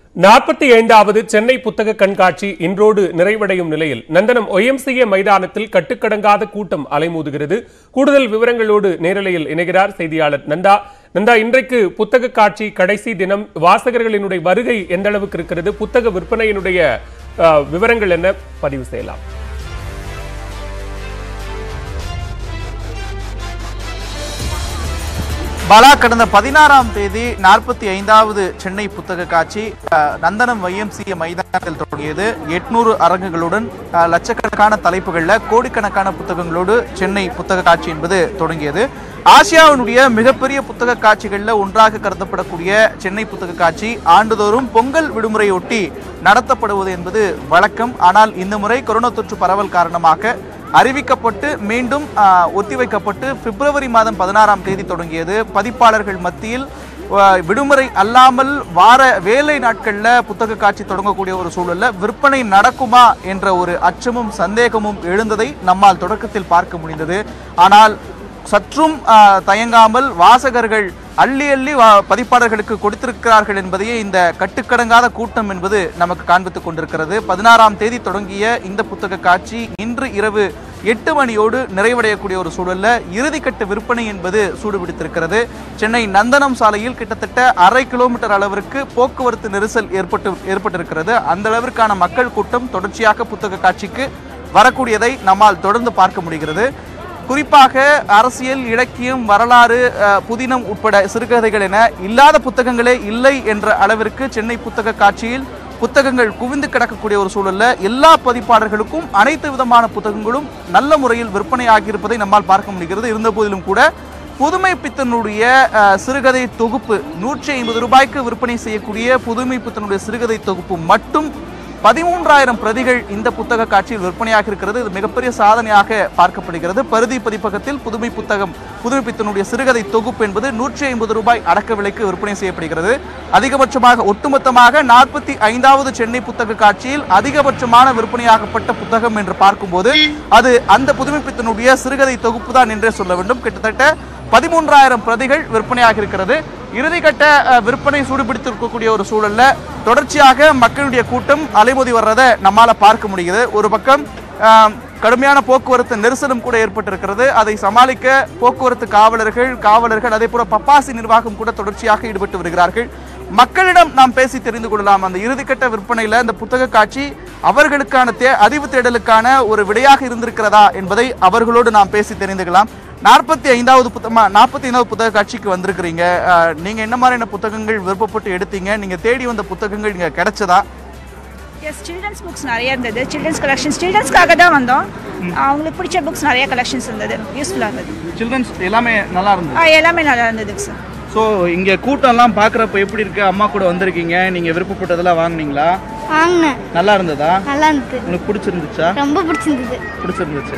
நாற்பத்தி ஐந்தாவது சென்னை புத்தக கண்காட்சி இன்றோடு நிறைவடையும் நிலையில் நந்தனம் ஒய்எம்சிஏ மைதானத்தில் கட்டுக்கடங்காத கூட்டம் அலைமோதுகிறது கூடுதல் விவரங்களோடு நேரலையில் இணைகிறார் செய்தியாளர் நந்தா நந்தா இன்றைக்கு புத்தக காட்சி கடைசி தினம் வாசகர்களினுடைய வருகை எந்த அளவுக்கு இருக்கிறது புத்தக விற்பனையினுடைய அஹ், விவரங்கள் என்ன பதிவு செய்யலாம் பாலா கடந்த பதினாறாம் தேதி நாற்பத்தி ஐந்தாவது சென்னை புத்தக காட்சி அஹ், நந்தனம் YMCA மைதானத்தில் தொடங்கியது எட்நூறு அரங்குகளுடன் அஹ், லட்சக்கணக்கான தலைப்புகளில் கோடிக்கணக்கான புத்தகங்களோடு சென்னை புத்தக காட்சி என்பது தொடங்கியது ஆசியாவினுடைய மிகப்பெரிய புத்தக காட்சிகளில் ஒன்றாக கருதப்படக்கூடிய சென்னை புத்தக காட்சி ஆண்டுதோறும் பொங்கல் விடுமுறையொட்டி நடத்தப்படுவது என்பது வழக்கம் ஆனால் இந்த முறை கொரோனா தொற்று பரவல் காரணமாக அறிவிக்கப்பட்டு மீண்டும் ஆ, ஒத்திவைக்கப்பட்டு பிப்ரவரி மாதம் பதினாறாம் தேதி தொடங்கியது பதிப்பாளர்கள் மத்தியில் ஆ, விடுமுறை அல்லாமல் வார வேலை நாட்களில் புத்தக காட்சி தொடங்கக்கூடிய ஒரு சூழல்ல விற்பனை நடக்குமா என்ற ஒரு அச்சமும் சந்தேகமும் எழுந்ததை நம்மால் தொடக்கத்தில் பார்க்க முடிந்தது ஆனால் சற்றும் ஆ, தயங்காமல் வாசகர்கள் அள்ளி அள்ளி வா- பதிப்பாளர்களுக்கு கொடுத்திருக்கிறார்கள் என்பதையே இந்த கட்டுக்கடங்காத கூட்டம் என்பது நமக்கு காண்பித்துக் கொண்டிருக்கிறது பதினாறாம் தேதி தொடங்கிய இந்த புத்தக காட்சி இன்று இரவு எட்டு மணியோடு நிறைவடையக்கூடிய ஒரு சூழல்ல இறுதிக்கட்ட விற்பனை என்பது சூடுபிடித்திருக்கிறது சென்னை நந்தனம் சாலையில் கிட்டத்தட்ட அரை கிலோமீட்டர் அளவிற்கு போக்குவரத்து நெரிசல் ஏற்பட்டு ஏற்பட்டிருக்கிறது அந்த அளவிற்கான மக்கள் கூட்டம் தொடர்ச்சியாக புத்தக காட்சிக்கு வரக்கூடியதை நம்மால் தொடர்ந்து பார்க்க முடிகிறது குறிப்பாக அரசியல் இலக்கியம் வரலாறு அஹ், புதினம் உட்பட சிறுகதைகள் என இல்லாத புத்தகங்களே இல்லை என்ற அளவிற்கு சென்னை புத்தக காட்சியில் புத்தகங்கள் குவிந்து கிடக்கக்கூடிய ஒரு சூழல்ல எல்லா பதிப்பாளர்களுக்கும் அனைத்து விதமான புத்தகங்களும் நல்ல முறையில் விற்பனையாகி இருப்பதை நம்மால் பார்க்க முடிகிறது இருந்த போதிலும் கூட புதுமை பித்தனுடைய அஹ், சிறுகதை தொகுப்பு நூற்றி ஐம்பது ரூபாய்க்கு விற்பனை செய்யக்கூடிய புதுமை பித்தனுடைய சிறுகதை தொகுப்பு மட்டும் பதிமூன்றாயிரம் பிரதிகள் இந்த புத்தக காட்சியில் விற்பனையாக இருக்கிறது இது மிகப்பெரிய சாதனையாக பார்க்கப்படுகிறது பருதி பதிப்பகத்தில் புதுமை புத்தகம் புதுமை பித்தனுடைய சிறுகதை தொகுப்பு என்பது நூற்றி ஐம்பது ரூபாய் அடக்க விலைக்கு விற்பனை செய்யப்படுகிறது அதிகபட்சமாக ஒட்டுமொத்தமாக நாற்பத்தி ஐந்தாவது சென்னை புத்தக காட்சியில் அதிகபட்சமான விற்பனையாகப்பட்ட புத்தகம் என்று பார்க்கும்போது அது அந்த புதுமை பித்தனுடைய சிறுகதை தொகுப்பு தான் என்றே சொல்ல வேண்டும் கிட்டத்தட்ட பதிமூன்றாயிரம் பிரதிகள் விற்பனையாக இருக்கிறது இறுதிக்கட்ட அஹ், விற்பனை சூடுபிடித்திருக்கக்கூடிய ஒரு சூழல்ல தொடர்ச்சியாக மக்களுடைய கூட்டம் அலைமோதி வர்றதை நம்மால பார்க்க முடியுது ஒரு பக்கம் ஆம், கடுமையான போக்குவரத்து நெரிசலும் கூட ஏற்பட்டிருக்கிறது அதை சமாளிக்க போக்குவரத்து காவலர்கள் காவலர்கள் அதே போல பப்பாசி நிர்வாகம் கூட தொடர்ச்சியாக ஈடுபட்டு வருகிறார்கள் மக்களிடம் நாம் பேசி தெரிந்து கொள்ளலாம் அந்த இறுதிக்கட்ட விற்பனையில இந்த புத்தக காட்சி அவர்களுக்கான தே அறிவு தேடலுக்கான ஒரு விடையாக இருந்திருக்கிறதா என்பதை அவர்களோடு நாம் பேசி தெரிந்துக்கலாம் நாற்பத்தி ஐந்தாவது புத்தகமா நாற்பத்தி ஐந்தாவது புத்தக காட்சிக்கு வந்திருக்கிறீங்க அஹ், நீங்க என்ன மாதிரியான புத்தகங்கள் விருப்பப்பட்டு எடுத்தீங்க நீங்க தேடி வந்த புத்தகங்கள் இங்க கிடைச்சதா எஸ் சில்ட்ரன்ஸ் புக்ஸ் நிறைய இருந்தது சில்ட்ரன்ஸ் கலெக்ஷன்ஸ் சில்ட்ரன்ஸ்க்காக தான் வந்தோம் அவங்களுக்கு பிடிச்ச புக்ஸ் நிறைய கலெக்ஷன்ஸ் இருந்தது யூஸ்ஃபுல்லாக இருந்தது சில்ட்ரன்ஸ் எல்லாமே நல்லா இருந்தது ஆ, எல்லாமே நல்லா இருந்தது சார் ஸோ இங்க கூட்டம்லாம் பார்க்குறப்ப எப்படி இருக்கு அம்மா கூட வந்திருக்கீங்க நீங்க விருப்பப்பட்டதெல்லாம் வாங்குனீங்களா வாங்கினேன் நல்லா இருந்ததா நல்லா இருந்தது உங்களுக்கு பிடிச்சிருந்துச்சா ரொம்ப பிடிச்சிருந்தது பிடிச்சிருந்துச்சு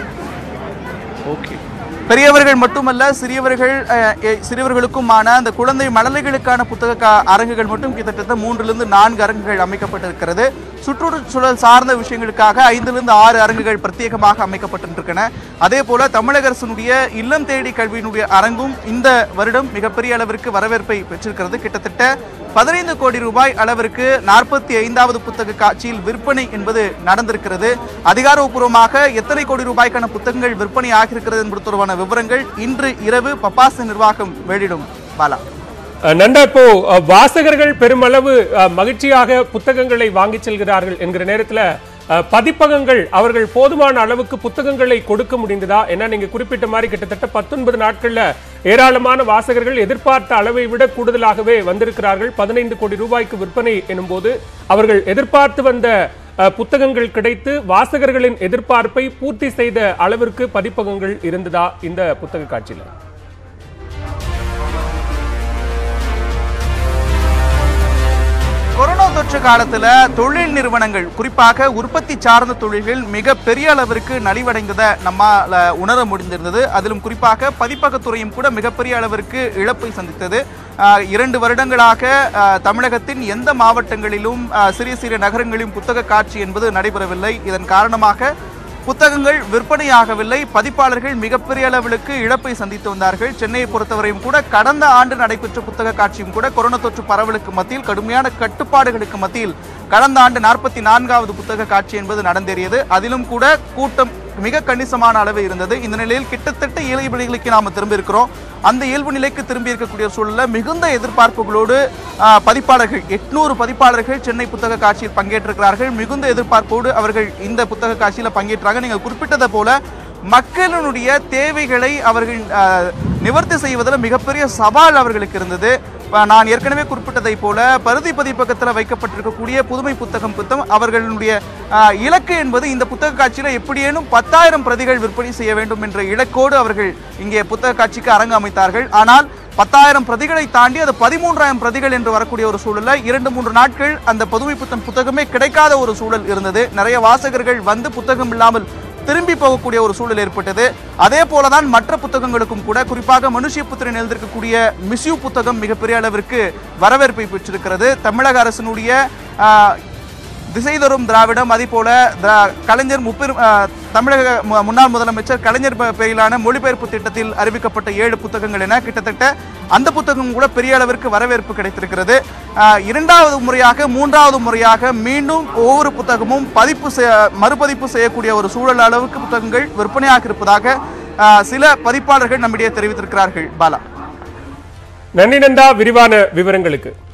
ஓகே பெரியவர்கள் மட்டுமல்ல சிறியவர்கள் அஹ், எ- சிறியவர்களுக்குமான அந்த குழந்தை மழலைகளுக்கான புத்தக கா- அரங்குகள் மட்டும் கிட்டத்தட்ட மூன்றிலிருந்து நான்கு அரங்குகள் அமைக்கப்பட்டிருக்கிறது சுற்றுச்சூழல் சார்ந்த விஷயங்களுக்காக ஐந்திலிருந்து ஆறு அரங்குகள் பிரத்யேகமாக அமைக்கப்பட்டிருக்கின்றன அதே போல தமிழக அரசினுடைய இல்லம் தேடி கல்வியினுடைய அரங்கும் இந்த வருடம் மிகப்பெரிய அளவிற்கு வரவேற்பை பெற்றிருக்கிறது கிட்டத்தட்ட பதினைந்து கோடி ரூபாய் அளவிற்கு நாற்பத்தி ஐந்தாவது புத்தக காட்சியில் விற்பனை என்பது நடந்திருக்கிறது அதிகாரப்பூர்வமாக எத்தனை கோடி ரூபாய்க்கான புத்தகங்கள் விற்பனை ஆகியிருக்கிறது என்பது தொடர்பான விவரங்கள் இன்று இரவு பப்பாசு நிர்வாகம் வெளியிடும் பாலா அஹ், நந்தா இப்போ அஹ், வாசகர்கள் பெருமளவு அஹ், மகிழ்ச்சியாக புத்தகங்களை வாங்கிச் செல்கிறார்கள் என்கிற நேரத்துல அஹ், பதிப்பகங்கள் அவர்கள் போதுமான அளவுக்கு புத்தகங்களை கொடுக்க முடிந்ததா ஏன்னா நீங்க குறிப்பிட்ட மாதிரி கிட்டத்தட்ட பத்தொன்பது நாட்கள்ல ஏராளமான வாசகர்கள் எதிர்பார்த்த அளவை விட கூடுதலாகவே வந்திருக்கிறார்கள் பதினைந்து கோடி ரூபாய்க்கு விற்பனை எனும்போது அவர்கள் எதிர்பார்த்து வந்த அஹ், புத்தகங்கள் கிடைத்து வாசகர்களின் எதிர்பார்ப்பை பூர்த்தி செய்த அளவிற்கு பதிப்பகங்கள் இருந்ததா இந்த புத்தக காட்சியில கொரோனா தொற்று காலத்துல தொழில் நிறுவனங்கள் குறிப்பாக உற்பத்தி சார்ந்த தொழில்கள் மிக பெரிய அளவிற்கு நலிவடைந்ததை நம்மால உணர முடிந்திருந்தது அதிலும் குறிப்பாக பதிப்பகத்துறையும் கூட மிகப்பெரிய அளவிற்கு இழப்பை சந்தித்தது ஆஹ், இரண்டு வருடங்களாக ஆஹ், தமிழகத்தின் எந்த மாவட்டங்களிலும் ஆஹ், சிறிய சிறிய நகரங்களிலும் புத்தக காட்சி என்பது நடைபெறவில்லை இதன் காரணமாக புத்தகங்கள் விற்பனையாகவில்லை பதிப்பாளர்கள் மிகப்பெரிய அளவிற்கு இழப்பை சந்தித்து வந்தார்கள் சென்னையை பொறுத்தவரையும் கூட கடந்த ஆண்டு நடைபெற்ற புத்தக காட்சியும் கூட கொரோனா தொற்று பரவலுக்கு மத்தியில் கடுமையான கட்டுப்பாடுகளுக்கு மத்தியில் கடந்த ஆண்டு நாற்பத்தி நான்காவது புத்தக காட்சி என்பது நடந்தேறியது அதிலும் கூட கூட்டம் மிக கணிசமான அளவு இருந்தது இந்த நிலையில் கிட்டத்தட்ட இயல்பு நிலைக்கு நாம திரும்பி இருக்கிறோம் அந்த இயல்பு நிலைக்கு திரும்பி இருக்கக்கூடிய சூழல்ல மிகுந்த எதிர்பார்ப்புகளோடு ஆ, பதிப்பாளர்கள் எட்நூறு பதிப்பாளர்கள் சென்னை புத்தக காட்சியில் பங்கேற்றிருக்கிறார்கள் மிகுந்த எதிர்பார்ப்போடு அவர்கள் இந்த புத்தக காட்சியில பங்கேற்றாங்க நீங்கள் குறிப்பிட்டதை போல மக்களினுடைய தேவைகளை அவர்கள் ஆ, நிவர்த்தி செய்வதில் மிகப்பெரிய சவால் அவர்களுக்கு இருந்தது ஆ, நான் ஏற்கனவே குறிப்பிட்டதை போல பருதி பதிப்பகத்தில் வைக்கப்பட்டிருக்கக்கூடிய புதுமை புத்தகம் புத்தம் அவர்களுடைய ஆ, இலக்கு என்பது இந்த புத்தக காட்சியில் எப்படியேனும் பத்தாயிரம் பிரதிகள் விற்பனை செய்ய வேண்டும் என்ற இலக்கோடு அவர்கள் இங்கே புத்தக காட்சிக்கு அரங்கு அமைத்தார்கள் ஆனால் பத்தாயிரம் பிரதிகளை தாண்டி அது பதிமூன்றாயிரம் பிரதிகள் என்று வரக்கூடிய ஒரு சூழல்ல இரண்டு மூன்று நாட்கள் அந்த புதுமை புத்தம் புத்தகமே கிடைக்காத ஒரு சூழல் இருந்தது நிறைய வாசகர்கள் வந்து புத்தகம் இல்லாமல் திரும்பி போகக்கூடிய ஒரு சூழல் ஏற்பட்டது அதே போலதான் மற்ற புத்தகங்களுக்கும் கூட குறிப்பாக மனுஷிய புத்திரன் எழுதிருக்கக்கூடிய மிஸ்யூ புத்தகம் மிகப்பெரிய அளவிற்கு வரவேற்பை பெற்றிருக்கிறது தமிழக அரசினுடைய ஆஹ், திசை தரும் திராவிடம் அதே போல திரா- கலைஞர் முப்பெரும் ஆஹ், தமிழக மு- முன்னாள் முதலமைச்சர் கலைஞர் பெ- பெயரிலான மொழிபெயர்ப்பு திட்டத்தில் அறிவிக்கப்பட்ட ஏழு புத்தகங்கள் என கிட்டத்தட்ட அந்த புத்தகம் கூட பெரிய அளவிற்கு வரவேற்பு கிடைத்திருக்கிறது ஆஹ், இரண்டாவது முறையாக மூன்றாவது முறையாக மீண்டும் ஒவ்வொரு புத்தகமும் பதிப்பு செய- மறுபதிப்பு செய்யக்கூடிய ஒரு சூழல் அளவுக்கு புத்தகங்கள் விற்பனையாக இருப்பதாக ஆஹ், சில பதிப்பாளர்கள் நம்மிடையே தெரிவித்திருக்கிறார்கள் பாலா நன்றி நந்தா விரிவான விவரங்களுக்கு